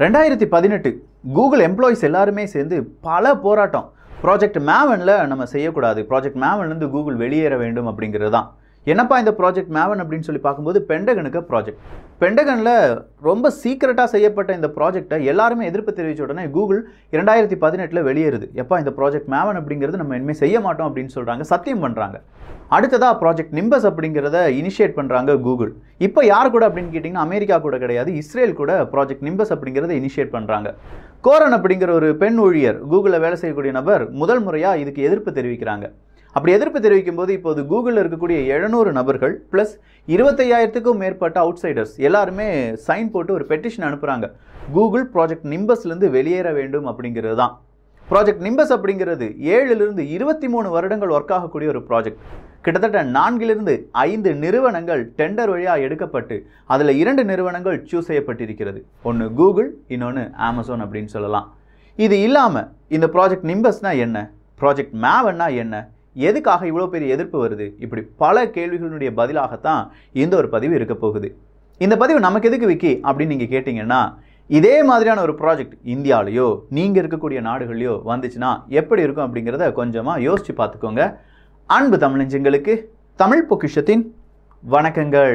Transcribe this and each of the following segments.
ரெண்டாயிரத்தி பதினெட்டு Google employees எல்லாருமே சேர்ந்து பல போராட்டம் ப்ராஜெக்ட் மேவனில் நம்ம செய்யக்கூடாது ப்ராஜெக்ட் மேவன்லேருந்து கூகுள் வெளியேற வேண்டும் அப்படிங்கிறது தான் என்னப்பா இந்த ப்ராஜெக்ட் மேவன் அப்படின்னு சொல்லி பார்க்கும்போது பெண்டகனுக்கு ப்ராஜெக்ட் பெண்டகனில் ரொம்ப சீக்கிரட்டாக செய்யப்பட்ட இந்த ப்ராஜெக்டை எல்லாருமே எதிர்ப்பு தெரிவித்த உடனே கூகுள் இரண்டாயிரத்தி பதினெட்டில் வெளியேறுது எப்பா இந்த ப்ராஜெக்ட் மேவன் அப்படிங்கிறது நம்ம இனிமேல் செய்ய மாட்டோம் அப்படின்னு சொல்கிறாங்க சத்தியம் பண்ணுறாங்க அடுத்ததாக ப்ராஜெக்ட் நிம்பஸ் அப்படிங்கிறத இனிஷியேட் பண்ணுறாங்க கூகுள் இப்போ யார் கூட அப்படின்னு கேட்டிங்கன்னா அமெரிக்கா கூட கிடையாது இஸ்ரேல் கூட ப்ராஜெக்ட் நிம்பஸ் அப்படிங்கிறத இனிஷியேட் பண்ணுறாங்க கோரன் அப்படிங்கிற ஒரு பெண் ஊழியர் கூகுளில் வேலை செய்யக்கூடிய நபர் முதல் முறையாக இதுக்கு எதிர்ப்பு தெரிவிக்கிறாங்க அப்படி எதிர்ப்பு தெரிவிக்கும் போது இப்போது கூகுளில் இருக்கக்கூடிய எழுநூறு நபர்கள் ப்ளஸ் இருபத்தையாயிரத்துக்கும் மேற்பட்ட அவுட்சைடர்ஸ் எல்லாருமே சைன் போட்டு ஒரு பெட்டிஷன் அனுப்புகிறாங்க கூகுள் ப்ராஜெக்ட் நிம்பஸ்லேருந்து வெளியேற வேண்டும் அப்படிங்கிறது தான் ப்ராஜெக்ட் நிம்பஸ் அப்படிங்கிறது ஏழிலிருந்து இருபத்தி மூணு வருடங்கள் ஒர்க் ஆகக்கூடிய ஒரு ப்ராஜெக்ட் கிட்டத்தட்ட நான்கிலிருந்து ஐந்து நிறுவனங்கள் டெண்டர் வழியாக எடுக்கப்பட்டு அதில் இரண்டு நிறுவனங்கள் சூஸ் செய்யப்பட்டிருக்கிறது ஒன்று கூகுள் இன்னொன்று அமேசான் அப்படின்னு சொல்லலாம் இது இல்லாமல் இந்த ப்ராஜெக்ட் நிம்பஸ்னா என்ன ப்ராஜெக்ட் மேவன்னா என்ன எதுக்காக இவ்வளோ பெரிய எதிர்ப்பு வருது இப்படி பல கேள்விகளுடைய பதிலாகத்தான் இந்த ஒரு பதிவு இருக்க போகுது இந்த பதிவு நமக்கு எதுக்கு விக்கி அப்படின்னு நீங்கள் கேட்டிங்கன்னா இதே மாதிரியான ஒரு ப்ராஜெக்ட் இந்தியாவிலையோ நீங்கள் இருக்கக்கூடிய நாடுகள்லையோ வந்துச்சுன்னா எப்படி இருக்கும் அப்படிங்கிறத கொஞ்சமாக யோசித்து பார்த்துக்கோங்க அன்பு தமிழஞ்சங்களுக்கு தமிழ் பொக்கிஷத்தின் வணக்கங்கள்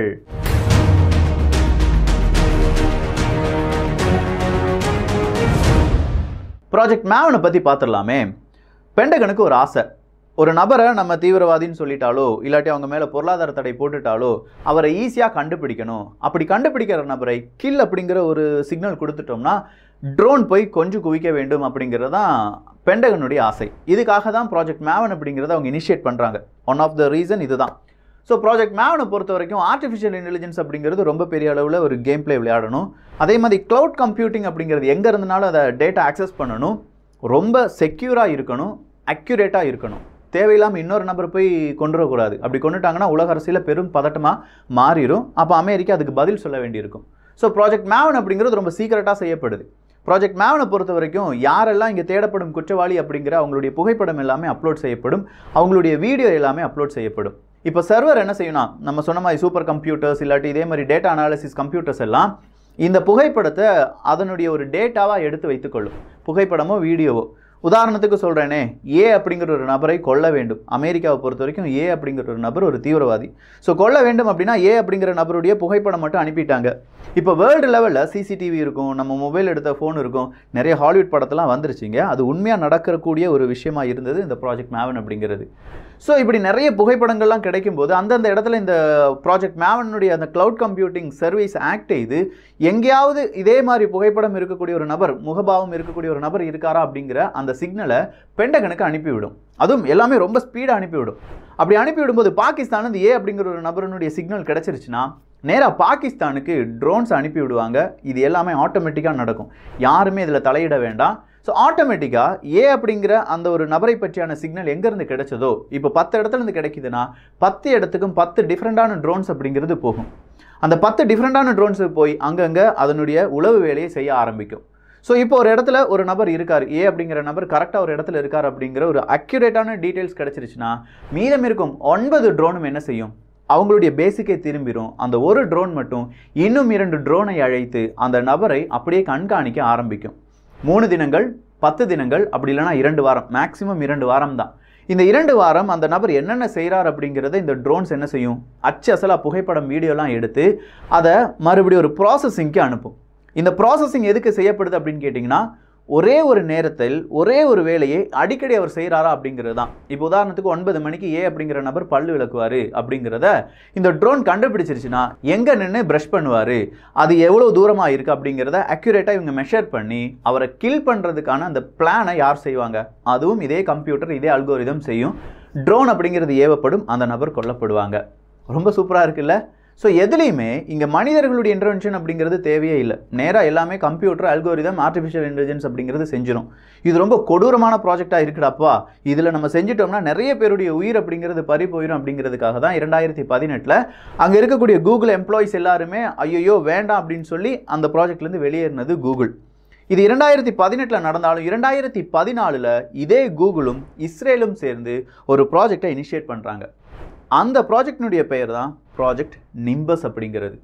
ப்ராஜெக்ட் மேவனை பற்றி பார்த்துடலாமே பெண்டகனுக்கு ஒரு ஆசை ஒரு நபரை நம்ம தீவிரவாதின்னு சொல்லிட்டாலோ இல்லாட்டி அவங்க மேலே பொருளாதார தடை போட்டுட்டாலோ அவரை ஈஸியாக கண்டுபிடிக்கணும் அப்படி கண்டுபிடிக்கிற நபரை கில் அப்படிங்கிற ஒரு சிக்னல் கொடுத்துட்டோம்னா ட்ரோன் போய் கொஞ்சம் குவிக்க வேண்டும் அப்படிங்கிறது தான் பெண்டகனுடைய ஆசை இதுக்காக தான் ப்ராஜெக்ட் மேவன் அப்படிங்கிறத அவங்க இனிஷியேட் பண்ணுறாங்க ஒன் ஆஃப் த ரீசன் இதுதான் ஸோ ப்ராஜெக்ட் மேவனை பொறுத்த வரைக்கும் ஆர்டிஃபிஷியல் இன்டெலிஜென்ஸ் அப்படிங்கிறது ரொம்ப பெரிய அளவில் ஒரு கேம் பிளே விளையாடணும் அதே மாதிரி க்ளவுட் கம்ப்யூட்டிங் அப்படிங்கிறது எங்கே இருந்தாலும் அதை டேட்டா ஆக்சஸ் பண்ணணும் ரொம்ப செக்யூராக இருக்கணும் அக்யூரேட்டாக இருக்கணும் தேவையில்லாமல் இன்னொரு நபர் போய் கொண்டு வரக்கூடாது அப்படி கொண்டுட்டாங்கன்னா உலக அரசியலில் பெரும் பதட்டமாக மாறிடும் அப்போ அமெரிக்கா அதுக்கு பதில் சொல்ல வேண்டியிருக்கும் ஸோ ப்ராஜெக்ட் மேவன் அப்படிங்கிறது ரொம்ப சீக்கிரட்டாக செய்யப்படுது ப்ராஜெக்ட் மேவனை பொறுத்த வரைக்கும் யாரெல்லாம் இங்கே தேடப்படும் குற்றவாளி அப்படிங்கிற அவங்களுடைய புகைப்படம் எல்லாமே அப்லோட் செய்யப்படும் அவங்களுடைய வீடியோ எல்லாமே அப்லோட் செய்யப்படும் இப்போ சர்வர் என்ன செய்யணும் நம்ம சொன்ன மாதிரி சூப்பர் கம்ப்யூட்டர்ஸ் இல்லாட்டி இதே மாதிரி டேட்டா அனாலிசிஸ் கம்ப்யூட்டர்ஸ் எல்லாம் இந்த புகைப்படத்தை அதனுடைய ஒரு டேட்டாவாக எடுத்து வைத்துக்கொள்ளும் புகைப்படமோ வீடியோவோ உதாரணத்துக்கு சொல்கிறேனே ஏ அப்படிங்கிற ஒரு நபரை கொல்ல வேண்டும் அமெரிக்காவை பொறுத்த வரைக்கும் ஏ அப்படிங்கிற ஒரு நபர் ஒரு தீவிரவாதி ஸோ கொல்ல வேண்டும் அப்படின்னா ஏ அப்படிங்கிற நபருடைய புகைப்படம் மட்டும் அனுப்பிட்டாங்க இப்போ வேர்ல்டு லெவலில் சிசிடிவி இருக்கும் நம்ம மொபைல் எடுத்த ஃபோன் இருக்கும் நிறைய ஹாலிவுட் படத்தெல்லாம் வந்துருச்சுங்க அது உண்மையாக நடக்கக்கூடிய ஒரு விஷயமா இருந்தது இந்த ப்ராஜெக்ட் மேவன் அப்படிங்கிறது ஸோ இப்படி நிறைய புகைப்படங்கள்லாம் கிடைக்கும்போது அந்தந்த இடத்துல இந்த ப்ராஜெக்ட் மேவனுடைய அந்த க்ளவுட் கம்ப்யூட்டிங் சர்வீஸ் ஆக்ட் இது எங்கேயாவது இதே மாதிரி புகைப்படம் இருக்கக்கூடிய ஒரு நபர் முகபாவம் இருக்கக்கூடிய ஒரு நபர் இருக்காரா அப்படிங்கிற அந்த சிக்னலை பெண்டகனுக்கு அனுப்பிவிடும் அதுவும் எல்லாமே ரொம்ப ஸ்பீடாக அனுப்பிவிடும் அப்படி அனுப்பிவிடும்போது பாகிஸ்தான் இந்த ஏ அப்படிங்கிற ஒரு நபருடைய சிக்னல் கிடச்சிருச்சுன்னா நேராக பாகிஸ்தானுக்கு ட்ரோன்ஸ் அனுப்பி விடுவாங்க இது எல்லாமே ஆட்டோமேட்டிக்காக நடக்கும் யாருமே இதில் தலையிட வேண்டாம் ஸோ ஆட்டோமேட்டிக்காக ஏ அப்படிங்கிற அந்த ஒரு நபரை பற்றியான சிக்னல் எங்கேருந்து கிடைச்சதோ இப்போ பத்து இடத்துல இருந்து கிடைக்குதுன்னா பத்து இடத்துக்கும் பத்து டிஃப்ரெண்ட்டான ட்ரோன்ஸ் அப்படிங்கிறது போகும் அந்த பத்து டிஃப்ரெண்ட்டான ட்ரோன்ஸுக்கு போய் அங்கங்கே அதனுடைய உளவு வேலையை செய்ய ஆரம்பிக்கும் ஸோ இப்போ ஒரு இடத்துல ஒரு நபர் இருக்கார் ஏ அப்படிங்கிற நபர் கரெக்டாக ஒரு இடத்துல இருக்கார் அப்படிங்கிற ஒரு அக்யூரேட்டான டீட்டெயில்ஸ் கிடச்சிருச்சுன்னா மீதம் இருக்கும் ஒன்பது ட்ரோனும் என்ன செய்யும் அவங்களுடைய பேசிக்கை திரும்பிடும் அந்த ஒரு ட்ரோன் மட்டும் இன்னும் இரண்டு ட்ரோனை அழைத்து அந்த நபரை அப்படியே கண்காணிக்க ஆரம்பிக்கும் மூணு தினங்கள் பத்து தினங்கள் அப்படி இல்லைனா இரண்டு வாரம் மேக்ஸிமம் இரண்டு வாரம் தான் இந்த இரண்டு வாரம் அந்த நபர் என்னென்ன செய்கிறார் அப்படிங்கிறத இந்த ட்ரோன்ஸ் என்ன செய்யும் அச்சு அசலாக புகைப்படம் வீடியோலாம் எடுத்து அதை மறுபடியும் ஒரு ப்ராசஸிங்க்கு அனுப்பும் இந்த ப்ராசஸிங் எதுக்கு செய்யப்படுது அப்படின்னு கேட்டிங்கன்னா ஒரே ஒரு நேரத்தில் ஒரே ஒரு வேலையை அடிக்கடி அவர் செய்கிறாரா அப்படிங்கிறது தான் இப்போ உதாரணத்துக்கு ஒன்பது மணிக்கு ஏ அப்படிங்கிற நபர் பல்லு விளக்குவார் அப்படிங்கிறத இந்த ட்ரோன் கண்டுபிடிச்சிருச்சுன்னா எங்கே நின்று ப்ரஷ் பண்ணுவார் அது எவ்வளோ தூரமாக இருக்குது அப்படிங்கிறத அக்யூரேட்டாக இவங்க மெஷர் பண்ணி அவரை கில் பண்ணுறதுக்கான அந்த பிளானை யார் செய்வாங்க அதுவும் இதே கம்ப்யூட்டர் இதே அல்கோரிதம் செய்யும் ட்ரோன் அப்படிங்கிறது ஏவப்படும் அந்த நபர் கொல்லப்படுவாங்க ரொம்ப சூப்பராக இருக்குல்ல ஸோ எதுலேயுமே இங்கே மனிதர்களுடைய இன்டர்வென்ஷன் அப்படிங்கிறது தேவையே இல்லை நேராக எல்லாமே கம்ப்யூட்டர் அல்கோரிதம் ஆர்டிஃபிஷியல் இன்டெலிஜென்ஸ் அப்படிங்கிறது செஞ்சிடும் இது ரொம்ப கொடூரமான ப்ராஜெக்டாக இருக்குடாப்பா இதில் நம்ம செஞ்சிட்டோம்னா நிறைய பேருடைய உயிர் அப்படிங்கிறது பறி போயிடும் அப்படிங்கிறதுக்காக தான் இரண்டாயிரத்தி பதினெட்டில் அங்கே இருக்கக்கூடிய கூகுள் எம்ப்ளாயிஸ் எல்லாருமே ஐயோ வேண்டாம் அப்படின்னு சொல்லி அந்த ப்ராஜெக்ட்லேருந்து வெளியேறினது கூகுள் இது இரண்டாயிரத்தி பதினெட்டில் நடந்தாலும் இரண்டாயிரத்தி பதினாலில் இதே கூகுளும் இஸ்ரேலும் சேர்ந்து ஒரு ப்ராஜெக்டை இனிஷியேட் பண்ணுறாங்க அந்த ப்ராஜெக்டினுடைய பெயர் தான் ப்ராஜெக்ட் நிம்பஸ் அப்படிங்கிறது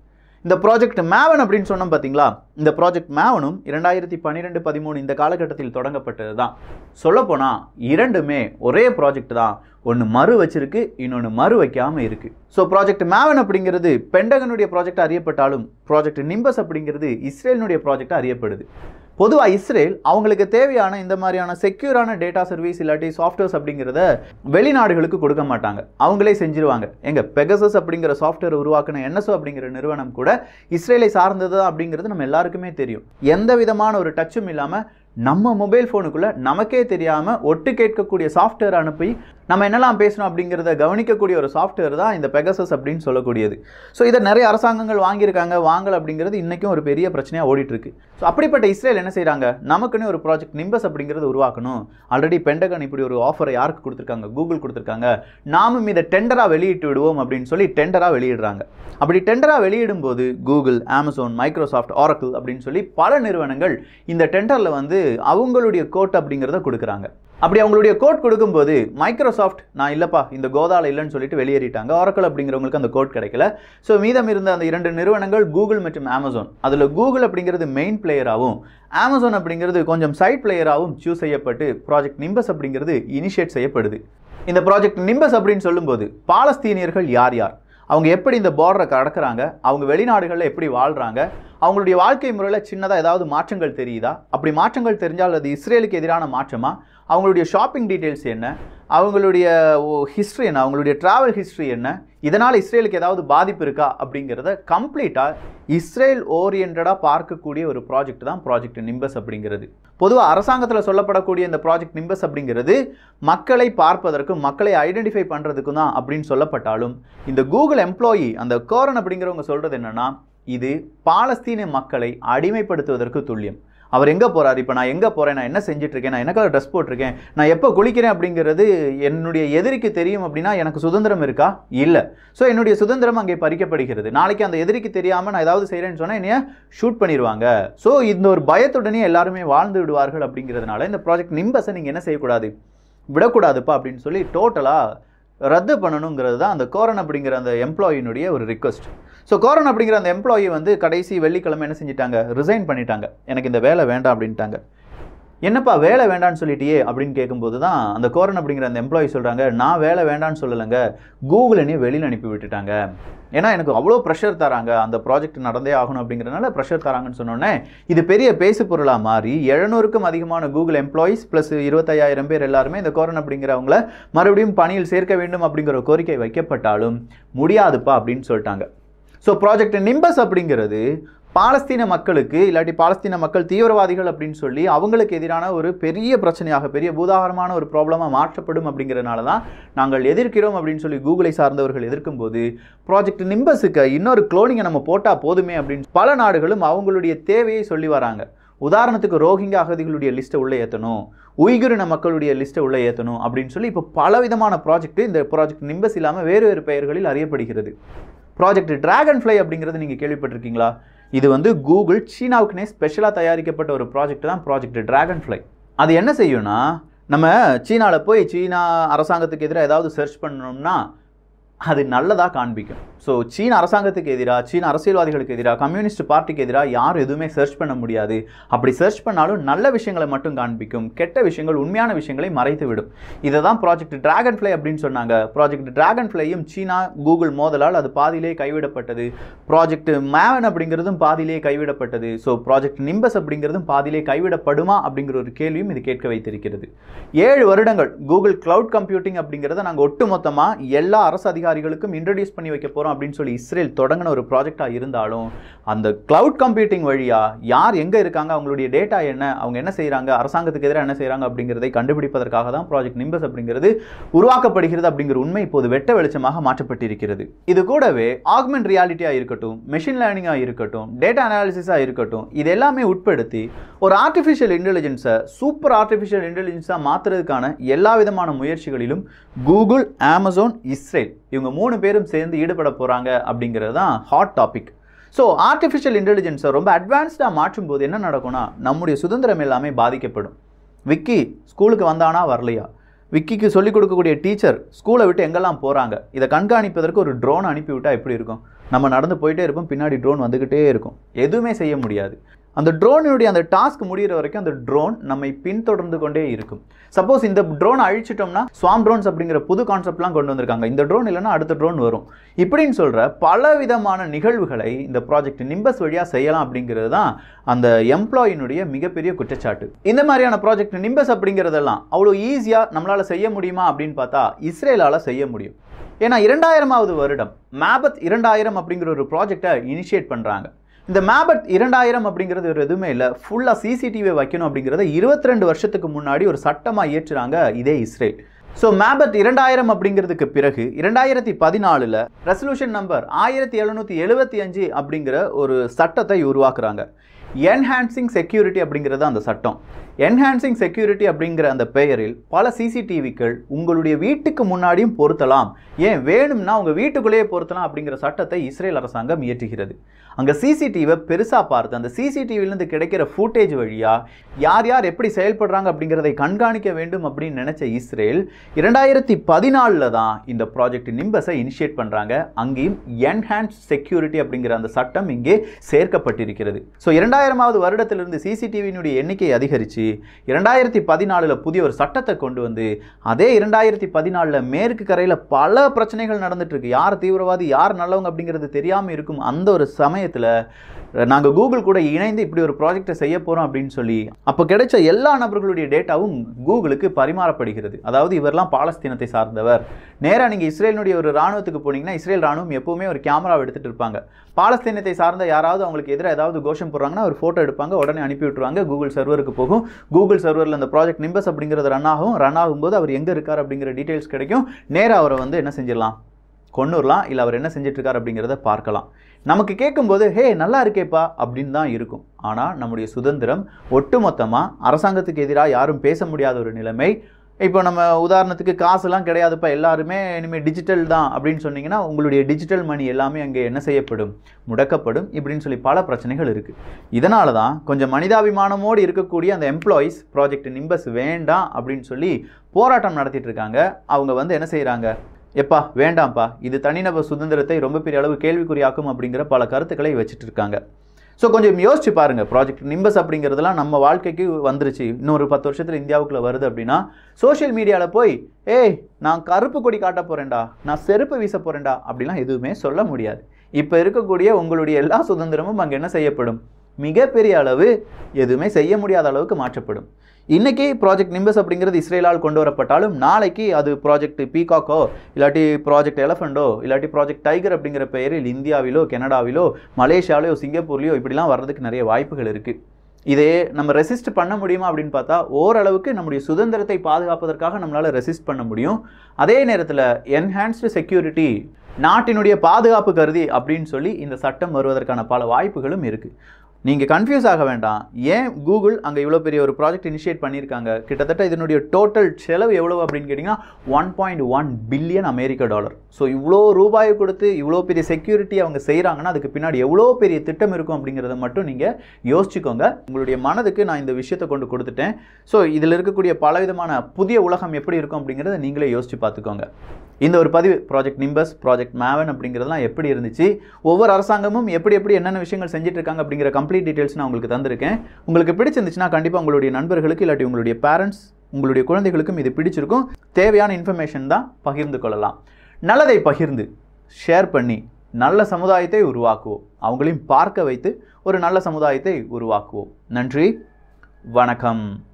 இந்த ப்ராஜெக்ட் மேவன் அப்படின்னு சொன்னோம் பார்த்தீங்களா இந்த ப்ராஜெக்ட் மேவனும் இரண்டாயிரத்தி பன்னிரெண்டு பதிமூணு இந்த காலகட்டத்தில் தொடங்கப்பட்டது தான் சொல்லப்போனால் இரண்டுமே ஒரே ப்ராஜெக்ட் தான் ஒன்று மறு வச்சிருக்கு இன்னொன்று மறு வைக்காமல் இருக்குது ஸோ ப்ராஜெக்ட் மேவன் அப்படிங்கிறது பெண்டகனுடைய ப்ராஜெக்ட் அறியப்பட்டாலும் ப்ராஜெக்ட் நிம்பஸ் அப்படிங்கிறது இஸ்ரேலினுடைய ப்ராஜெக்ட் அறியப்படுது பொதுவாக இஸ்ரேல் அவங்களுக்கு தேவையான இந்த மாதிரியான செக்யூரான டேட்டா சர்வீஸ் இல்லாட்டி சாஃப்ட்வேர்ஸ் அப்படிங்கிறத வெளிநாடுகளுக்கு கொடுக்க மாட்டாங்க அவங்களே செஞ்சிருவாங்க எங்க பெகசஸ் அப்படிங்கிற சாஃப்ட்வேர் உருவாக்கின என்எஸ்ஓ அப்படிங்கிற நிறுவனம் கூட இஸ்ரேலை சார்ந்தது அப்படிங்கிறது நம்ம எல்லாருக்குமே தெரியும் எந்த விதமான ஒரு டச்சும் இல்லாமல் நம்ம மொபைல் ஃபோனுக்குள்ளே நமக்கே தெரியாமல் ஒட்டு கேட்கக்கூடிய சாஃப்ட்வேர் அனுப்பி நம்ம என்னெல்லாம் பேசணும் அப்படிங்கிறத கவனிக்கக்கூடிய ஒரு சாஃப்ட்வேர் தான் இந்த பெகசஸ் அப்படின்னு சொல்லக்கூடியது ஸோ இதை நிறைய அரசாங்கங்கள் வாங்கியிருக்காங்க வாங்கல் அப்படிங்கிறது இன்றைக்கும் ஒரு பெரிய பிரச்சனையாக ஓடிட்டு இருக்கு ஸோ அப்படிப்பட்ட இஸ்ரேல் என்ன செய்கிறாங்க நமக்குன்னு ஒரு ப்ராஜெக்ட் நிம்பஸ் அப்படிங்கிறது உருவாக்கணும் ஆல்ரெடி பெண்டகன் இப்படி ஒரு ஆஃபரை யாருக்கு கொடுத்துருக்காங்க கூகுள் கொடுத்துருக்காங்க நாமும் இதை டெண்டராக வெளியிட்டு விடுவோம் அப்படின்னு சொல்லி டெண்டராக வெளியிடுறாங்க அப்படி டெண்டராக வெளியிடும் போது கூகுள் அமேசான் மைக்ரோசாஃப்ட் ஆரக்கிள் அப்படின்னு சொல்லி பல நிறுவனங்கள் இந்த டெண்டரில் வந்து அவங்களுடைய கோட் அப்படிங்கிறத கொடுக்குறாங்க அப்படி அவங்களுடைய கோட் கொடுக்கும்போது மைக்ரோசாஃப்ட் நான் இல்லைப்பா இந்த கோதால இல்லைன்னு சொல்லிட்டு வெளியேறிட்டாங்க ஆரக்கிள் அப்படிங்கிறவங்களுக்கு அந்த கோட் கிடைக்கல ஸோ மீதம் இருந்த அந்த இரண்டு நிறுவனங்கள் கூகுள் மற்றும் அமேசான் அதில் கூகுள் அப்படிங்கிறது மெயின் பிளேயராகவும் அமேசான் அப்படிங்கிறது கொஞ்சம் சைட் பிளேயராகவும் சூஸ் செய்யப்பட்டு ப்ராஜெக்ட் நிம்பஸ் அப்படிங்கிறது இனிஷியேட் செய்யப்படுது இந்த ப்ராஜெக்ட் நிம்பஸ் அப்படின்னு சொல்லும்போது பாலஸ்தீனியர்கள் யார் யார் அவங்க எப்படி இந்த பார்டரை கடக்குறாங்க அவங்க வெளிநாடுகளில் எப்படி வாழ்கிறாங்க அவங்களுடைய வாழ்க்கை முறையில் சின்னதாக ஏதாவது மாற்றங்கள் தெரியுதா அப்படி மாற்றங்கள் தெரிஞ்சால் அது இஸ்ரேலுக்கு எதிரான மாற்றமா அவங்களுடைய ஷாப்பிங் டீட்டெயில்ஸ் என்ன அவங்களுடைய ஹிஸ்ட்ரி என்ன அவங்களுடைய ட்ராவல் ஹிஸ்ட்ரி என்ன இதனால் இஸ்ரேலுக்கு ஏதாவது பாதிப்பு இருக்கா அப்படிங்கிறத கம்ப்ளீட்டாக இஸ்ரேல் ஓரியன்டாக பார்க்கக்கூடிய ஒரு ப்ராஜெக்ட் தான் ப்ராஜெக்ட் நிம்பஸ் அப்படிங்கிறது பொதுவாக அரசாங்கத்தில் சொல்லப்படக்கூடிய இந்த ப்ராஜெக்ட் நிம்பஸ் அப்படிங்கிறது மக்களை பார்ப்பதற்கும் மக்களை ஐடென்டிஃபை பண்ணுறதுக்கும் தான் அப்படின்னு சொல்லப்பட்டாலும் இந்த கூகுள் எம்ப்ளாயி அந்த கோரன் அப்படிங்கிறவங்க சொல்கிறது என்னென்னா இது பாலஸ்தீன மக்களை அடிமைப்படுத்துவதற்கு துல்லியம் அவர் எங்கே போகிறார் இப்போ நான் எங்கே போகிறேன் நான் என்ன செஞ்சுட்டு இருக்கேன் நான் என்ன கலர் ட்ரெஸ் போட்டிருக்கேன் நான் எப்போ குளிக்கிறேன் அப்படிங்கிறது என்னுடைய எதிரிக்கு தெரியும் அப்படின்னா எனக்கு சுதந்திரம் இருக்கா இல்லை ஸோ என்னுடைய சுதந்திரம் அங்கே பறிக்கப்படுகிறது நாளைக்கு அந்த எதிரிக்கு தெரியாமல் நான் ஏதாவது செய்கிறேன்னு சொன்னால் என்னைய ஷூட் பண்ணிடுவாங்க ஸோ இந்த ஒரு பயத்துடனே எல்லாருமே வாழ்ந்து விடுவார்கள் அப்படிங்கிறதுனால இந்த ப்ராஜெக்ட் நிம்பஸை நீங்கள் என்ன செய்யக்கூடாது விடக்கூடாதுப்பா அப்படின்னு சொல்லி டோட்டலாக ரத்து பண்ணணுங்கிறது தான் அந்த கோரன் அப்படிங்கிற அந்த எம்ப்ளாயினுடைய ஒரு ரிக்வஸ்ட் ஸோ கோரன் அப்படிங்கிற அந்த எம்ப்ளாயி வந்து கடைசி வெள்ளிக்கிழமை என்ன செஞ்சிட்டாங்க ரிசைன் பண்ணிட்டாங்க எனக்கு இந்த வேலை வேண்டாம் அப்படின்ட்டாங்க என்னப்பா வேலை வேண்டான்னு சொல்லிட்டியே அப்படின்னு கேட்கும்போது தான் அந்த கோரன் அப்படிங்கிற அந்த எம்ப்ளாயி சொல்கிறாங்க நான் வேலை வேண்டான்னு சொல்லலைங்க கூகுள் என்னைய வெளியில் அனுப்பி விட்டுட்டாங்க ஏன்னா எனக்கு அவ்வளோ ப்ரெஷர் தராங்க அந்த ப்ராஜெக்ட் நடந்தே ஆகணும் அப்படிங்கிறதுனால ப்ரெஷர் தராங்கன்னு சொன்னோன்னே இது பெரிய பேசு பொருளாக மாறி எழுநூறுக்கும் அதிகமான கூகுள் எம்ப்ளாயீஸ் ப்ளஸ் இருபத்தையாயிரம் பேர் எல்லாருமே இந்த கோரன் அப்படிங்கிறவங்கள மறுபடியும் பணியில் சேர்க்க வேண்டும் அப்படிங்கிற ஒரு கோரிக்கை வைக்கப்பட்டாலும் முடியாதுப்பா அப்படின்னு சொல்லிட்டாங்க ஸோ ப்ராஜெக்ட் நிம்பஸ் அப்படிங்கிறது பாலஸ்தீன மக்களுக்கு இல்லாட்டி பாலஸ்தீன மக்கள் தீவிரவாதிகள் அப்படின்னு சொல்லி அவங்களுக்கு எதிரான ஒரு பெரிய பிரச்சனையாக பெரிய பூதாகரமான ஒரு ப்ராப்ளமாக மாற்றப்படும் அப்படிங்கிறதுனால தான் நாங்கள் எதிர்க்கிறோம் அப்படின்னு சொல்லி கூகுளை சார்ந்தவர்கள் எதிர்க்கும் போது ப்ராஜெக்ட் நிம்பஸுக்கு இன்னொரு குளோனிங்கை நம்ம போட்டால் போதுமே அப்படின்னு பல நாடுகளும் அவங்களுடைய தேவையை சொல்லி வராங்க உதாரணத்துக்கு ரோஹிங்கா அகதிகளுடைய லிஸ்ட்டை உள்ளே ஏற்றணும் உய்குரின மக்களுடைய லிஸ்ட்டை உள்ளே ஏற்றணும் அப்படின்னு சொல்லி இப்போ பலவிதமான ப்ராஜெக்ட் இந்த ப்ராஜெக்ட் நிம்பஸ் இல்லாமல் வேறு வேறு பெயர்களில் அறியப்படுகிறது ப்ராஜெக்ட் டிராகன் ஃப்ளை அப்படிங்கிறது நீங்கள் கேள்விப்பட்டிருக்கீங்களா இது வந்து கூகுள் சீனாவுக்குனே ஸ்பெஷலாக தயாரிக்கப்பட்ட ஒரு ப்ராஜெக்ட் தான் ப்ராஜெக்ட் டிராகன் ஃப்ளை அது என்ன செய்யும்னா நம்ம சீனாவில் போய் சீனா அரசாங்கத்துக்கு எதிராக ஏதாவது சர்ச் பண்ணோம்னா அது நல்லதாக காண்பிக்கும் ஸோ சீன அரசாங்கத்துக்கு எதிராக சீன அரசியல்வாதிகளுக்கு எதிராக கம்யூனிஸ்ட் பார்ட்டிக்கு எதிராக யாரும் எதுவுமே சர்ச் பண்ண முடியாது அப்படி சர்ச் பண்ணாலும் நல்ல விஷயங்களை மட்டும் காண்பிக்கும் கெட்ட விஷயங்கள் உண்மையான விஷயங்களை மறைத்து விடும் இதை தான் ப்ராஜெக்ட் டிராகன் ஃப்ளை அப்படின்னு சொன்னாங்க ப்ராஜெக்ட் டிராகன் ஃப்ளையும் சீனா கூகுள் மோதலால் அது பாதியிலே கைவிடப்பட்டது ப்ராஜெக்ட் மேவன் அப்படிங்கிறதும் பாதியிலே கைவிடப்பட்டது ஸோ ப்ராஜெக்ட் நிம்பஸ் அப்படிங்கிறதும் பாதியிலே கைவிடப்படுமா அப்படிங்கிற ஒரு கேள்வியும் இது கேட்க வைத்திருக்கிறது ஏழு வருடங்கள் கூகுள் கிளவுட் கம்ப்யூட்டிங் அப்படிங்கிறத நாங்கள் ஒட்டுமொத்தமாக எல்லா அரசு அதிகாரிகளுக்கும் இன்ட்ரடியூஸ் பண்ணி வைக்க போகிறோம் அப்படின்னு சொல்லி இஸ்ரேல் தொடங்கின ஒரு ப்ராஜெக்டாக இருந்தாலும் அந்த கிளவுட் கம்ப்யூட்டிங் வழியாக யார் எங்கே இருக்காங்க அவங்களுடைய டேட்டா என்ன அவங்க என்ன செய்கிறாங்க அரசாங்கத்துக்கு எதிராக என்ன செய்கிறாங்க அப்படிங்கிறதை கண்டுபிடிப்பதற்காக தான் ப்ராஜெக்ட் நிம்பஸ் அப்படிங்கிறது உருவாக்கப்படுகிறது அப்படிங்கிற உண்மை இப்போது வெட்ட வெளிச்சமாக மாற்றப்பட்டிருக்கிறது இது கூடவே ஆக்மெண்ட் ரியாலிட்டியாக இருக்கட்டும் மெஷின் லேர்னிங்காக இருக்கட்டும் டேட்டா அனாலிசிஸாக இருக்கட்டும் இது எல்லாமே உட்படுத்தி ஒரு ஆர்டிஃபிஷியல் இன்டெலிஜென்ஸை சூப்பர் ஆர்டிஃபிஷியல் இன்டெலிஜென்ஸாக மாற்றுறதுக்கான எல்லா விதமான முயற்சிகளிலும் கூகுள் அமேசான் இஸ்ரேல் இவங்க மூணு பேரும் சேர்ந்து ஈடுபட போகிறாங்க அப்படிங்கிறது தான் ஹாட் டாபிக் ஸோ ஆர்டிஃபிஷியல் இன்டெலிஜென்ஸை ரொம்ப அட்வான்ஸ்டாக மாற்றும் போது என்ன நடக்கும்னா நம்முடைய சுதந்திரம் எல்லாமே பாதிக்கப்படும் விக்கி ஸ்கூலுக்கு வந்தானா வரலையா விக்கிக்கு சொல்லிக் கொடுக்கக்கூடிய டீச்சர் ஸ்கூலை விட்டு எங்கெல்லாம் போகிறாங்க இதை கண்காணிப்பதற்கு ஒரு ட்ரோன் அனுப்பிவிட்டால் எப்படி இருக்கும் நம்ம நடந்து போயிட்டே இருப்போம் பின்னாடி ட்ரோன் வந்துக்கிட்டே இருக்கும் எதுவுமே செய்ய முடியாது அந்த ட்ரோனுடைய அந்த டாஸ்க் முடிகிற வரைக்கும் அந்த ட்ரோன் நம்மை பின்தொடர்ந்து கொண்டே இருக்கும் சப்போஸ் இந்த ட்ரோனை அழிச்சிட்டோம்னா ஸ்வாம் ட்ரோன்ஸ் அப்படிங்கிற புது கான்செப்ட்லாம் கொண்டு வந்திருக்காங்க இந்த ட்ரோன் இல்லைன்னா அடுத்த ட்ரோன் வரும் இப்படின்னு சொல்கிற பல விதமான நிகழ்வுகளை இந்த ப்ராஜெக்ட் நிம்பஸ் வழியாக செய்யலாம் அப்படிங்கிறது தான் அந்த எம்ப்ளாயினுடைய மிகப்பெரிய குற்றச்சாட்டு இந்த மாதிரியான ப்ராஜெக்ட் நிம்பஸ் அப்படிங்கிறதெல்லாம் அவ்வளோ ஈஸியாக நம்மளால் செய்ய முடியுமா அப்படின்னு பார்த்தா இஸ்ரேலால் செய்ய முடியும் ஏன்னா இரண்டாயிரமாவது வருடம் மேபத் இரண்டாயிரம் அப்படிங்கிற ஒரு ப்ராஜெக்டை இனிஷியேட் பண்ணுறாங்க இந்த மேபட் இரண்டாயிரம் அப்படிங்கிறது ஒரு எதுவுமே இல்லை ஃபுல்லாக சிசிடிவி வைக்கணும் அப்படிங்கிறத இருபத்தி ரெண்டு வருஷத்துக்கு முன்னாடி ஒரு சட்டமாக இயற்றுறாங்க இதே இஸ்ரேல் ஸோ மேபட் இரண்டாயிரம் அப்படிங்கிறதுக்கு பிறகு இரண்டாயிரத்தி பதினாலில் ரெசல்யூஷன் நம்பர் ஆயிரத்தி எழுநூற்றி எழுபத்தி அஞ்சு அப்படிங்கிற ஒரு சட்டத்தை உருவாக்குறாங்க என்ஹான்சிங் செக்யூரிட்டி அப்படிங்கிறது அந்த சட்டம் என்ஹான்சிங் செக்யூரிட்டி அப்படிங்கிற அந்த பெயரில் பல சிசிடிவிக்கள் உங்களுடைய வீட்டுக்கு முன்னாடியும் பொருத்தலாம் ஏன் வேணும்னா உங்கள் வீட்டுக்குள்ளேயே பொருத்தலாம் அப்படிங்கிற சட்டத்தை இஸ்ரேல் அரசாங்கம் இயற்றுகிறது அங்கே சிசிடிவியை பெருசாக பார்த்து அந்த சிசிடிவிலேருந்து கிடைக்கிற ஃபூட்டேஜ் வழியாக யார் யார் எப்படி செயல்படுறாங்க அப்படிங்கிறதை கண்காணிக்க வேண்டும் அப்படின்னு நினச்ச இஸ்ரேல் இரண்டாயிரத்தி பதினாலில் தான் இந்த ப்ராஜெக்ட் நிம்பஸை இனிஷியேட் பண்ணுறாங்க அங்கேயும் என்ஹான்ஸ் செக்யூரிட்டி அப்படிங்கிற அந்த சட்டம் இங்கே சேர்க்கப்பட்டிருக்கிறது ஸோ இரண்டாயிரமாவது வருடத்திலிருந்து சிசிடிவியினுடைய எண்ணிக்கை அதிகரித்து இரண்டாயிரத்தி பதினாலில் புதிய ஒரு சட்டத்தை கொண்டு வந்து அதே இரண்டாயிரத்தி பதினாலில் மேற்கு கரையில் பல பிரச்சனைகள் நடந்துட்டு இருக்கு யார் தீவிரவாதி யார் நல்லவங்க அப்படிங்கிறது தெரியாமல் இருக்கும் அந்த ஒரு சமயத்தில் நாங்கள் கூகுள் கூட இணைந்து இப்படி ஒரு ப்ராஜெக்டை செய்ய போகிறோம் அப்படின்னு சொல்லி அப்போ கிடைச்ச எல்லா நபர்களுடைய டேட்டாவும் கூகுளுக்கு பரிமாறப்படுகிறது அதாவது இவரெல்லாம் பாலஸ்தீனத்தை சார்ந்தவர் நேராக நீங்கள் இஸ்ரேலினுடைய ஒரு ராணுவத்துக்கு போனீங்கன்னா இஸ்ரேல் ராணுவம் எப்பவுமே ஒரு கேமராவை எடுத்துகிட்டு இருப்பாங்க பாலஸ்தீனத்தை சார்ந்த யாராவது அவங்களுக்கு எதிராக ஏதாவது கோஷம் போடுறாங்கன்னா ஒரு ஃபோட்டோ எடுப்பாங்க உடனே அனுப்பி விட்டுருவாங்க கூகுள் சர்வருக்கு போகும் கூகுள் சர்வரில் அந்த ப்ராஜெக்ட் நிம்பஸ் அப்படிங்கிறது ரன் ஆகும் ரன் ஆகும்போது அவர் எங்கே இருக்கார் அப்படிங்கிற டீட்டெயில்ஸ் கிடைக்கும் நேராக அவரை வந்து என்ன செஞ்சிடலாம் கொண்டுடலாம் இல்லை அவர் என்ன செஞ்சுட்டு இருக்கார் அப்படிங்கிறத பார்க்கலாம் நமக்கு கேட்கும்போது ஹே நல்லா இருக்கேப்பா அப்படின்னு தான் இருக்கும் ஆனால் நம்முடைய சுதந்திரம் ஒட்டுமொத்தமாக அரசாங்கத்துக்கு எதிராக யாரும் பேச முடியாத ஒரு நிலைமை இப்போ நம்ம உதாரணத்துக்கு காசுலாம் கிடையாதுப்பா எல்லாருமே இனிமேல் டிஜிட்டல் தான் அப்படின்னு சொன்னீங்கன்னா உங்களுடைய டிஜிட்டல் மணி எல்லாமே அங்கே என்ன செய்யப்படும் முடக்கப்படும் இப்படின்னு சொல்லி பல பிரச்சனைகள் இருக்குது இதனால தான் கொஞ்சம் மனிதாபிமானமோடு இருக்கக்கூடிய அந்த எம்ப்ளாயீஸ் ப்ராஜெக்ட் நிம்பஸ் வேண்டாம் அப்படின்னு சொல்லி போராட்டம் நடத்திட்டு இருக்காங்க அவங்க வந்து என்ன செய்கிறாங்க எப்பா வேண்டாம்ப்பா இது தனிநபர் சுதந்திரத்தை ரொம்ப பெரிய அளவு கேள்விக்குறியாக்கும் அப்படிங்கிற பல கருத்துக்களை வச்சுட்டு இருக்காங்க ஸோ கொஞ்சம் யோசிச்சு பாருங்கள் ப்ராஜெக்ட் நிம்பஸ் அப்படிங்கிறதெல்லாம் நம்ம வாழ்க்கைக்கு வந்துருச்சு இன்னொரு பத்து வருஷத்தில் இந்தியாவுக்குள்ளே வருது அப்படின்னா சோஷியல் மீடியாவில் போய் ஏய் நான் கருப்பு கொடி காட்ட போகிறேன்டா நான் செருப்பு வீச போகிறேன்டா அப்படிலாம் எதுவுமே சொல்ல முடியாது இப்போ இருக்கக்கூடிய உங்களுடைய எல்லா சுதந்திரமும் அங்கே என்ன செய்யப்படும் மிகப்பெரிய அளவு எதுவுமே செய்ய முடியாத அளவுக்கு மாற்றப்படும் இன்றைக்கி ப்ராஜெக்ட் நிம்பஸ் அப்படிங்கிறது இஸ்ரேலால் கொண்டு வரப்பட்டாலும் நாளைக்கு அது ப்ராஜெக்ட் பீகாக்கோ இல்லாட்டி ப்ராஜெக்ட் எலஃபண்டோ இல்லாட்டி ப்ராஜெக்ட் டைகர் அப்படிங்கிற பெயரில் இந்தியாவிலோ கனடாவிலோ மலேசியாவிலோ சிங்கப்பூர்லையோ இப்படிலாம் வர்றதுக்கு நிறைய வாய்ப்புகள் இருக்குது இதே நம்ம ரெசிஸ்ட் பண்ண முடியுமா அப்படின்னு பார்த்தா ஓரளவுக்கு நம்முடைய சுதந்திரத்தை பாதுகாப்பதற்காக நம்மளால் ரெசிஸ்ட் பண்ண முடியும் அதே நேரத்தில் என்ஹான்ஸ்டு செக்யூரிட்டி நாட்டினுடைய பாதுகாப்பு கருதி அப்படின்னு சொல்லி இந்த சட்டம் வருவதற்கான பல வாய்ப்புகளும் இருக்குது நீங்கள் கன்ஃபியூஸ் ஆக வேண்டாம் ஏன் கூகுள் அங்கே இவ்வளோ பெரிய ஒரு ப்ராஜெக்ட் இனிஷியேட் பண்ணியிருக்காங்க கிட்டத்தட்ட இதனுடைய டோட்டல் செலவு எவ்வளவு அப்படின்னு கேட்டிங்கன்னா ஒன் பாயிண்ட் ஒன் பில்லியன் அமெரிக்க டாலர் ஸோ இவ்வளோ ரூபாயை கொடுத்து இவ்வளோ பெரிய செக்யூரிட்டி அவங்க செய்கிறாங்கன்னா அதுக்கு பின்னாடி எவ்வளோ பெரிய திட்டம் இருக்கும் அப்படிங்கிறத மட்டும் நீங்கள் யோசிச்சுக்கோங்க உங்களுடைய மனதுக்கு நான் இந்த விஷயத்தை கொண்டு கொடுத்துட்டேன் ஸோ இதில் இருக்கக்கூடிய பலவிதமான புதிய உலகம் எப்படி இருக்கும் அப்படிங்கிறத நீங்களே யோசிச்சு பார்த்துக்கோங்க இந்த ஒரு பதிவு ப்ராஜெக்ட் நிம்பஸ் ப்ராஜெக்ட் மேவன் அப்படிங்கிறதுலாம் எப்படி இருந்துச்சு ஒவ்வொரு அரசாங்கமும் எப்படி எப்படி என்னென்ன விஷயங்கள் செஞ்சுட்டு இருக்காங்க அப்படிங்கிற கம்ப்ளீட் டீட்டெயில்ஸ் நான் உங்களுக்கு தந்திருக்கேன் உங்களுக்கு பிடிச்சிருந்துச்சுன்னா கண்டிப்பாக உங்களுடைய நண்பர்களுக்கு இல்லாட்டி உங்களுடைய பேரண்ட்ஸ் உங்களுடைய குழந்தைகளுக்கும் இது பிடிச்சிருக்கும் தேவையான இன்ஃபர்மேஷன் தான் பகிர்ந்து கொள்ளலாம் நல்லதை பகிர்ந்து ஷேர் பண்ணி நல்ல சமுதாயத்தை உருவாக்குவோம் அவங்களையும் பார்க்க வைத்து ஒரு நல்ல சமுதாயத்தை உருவாக்குவோம் நன்றி வணக்கம்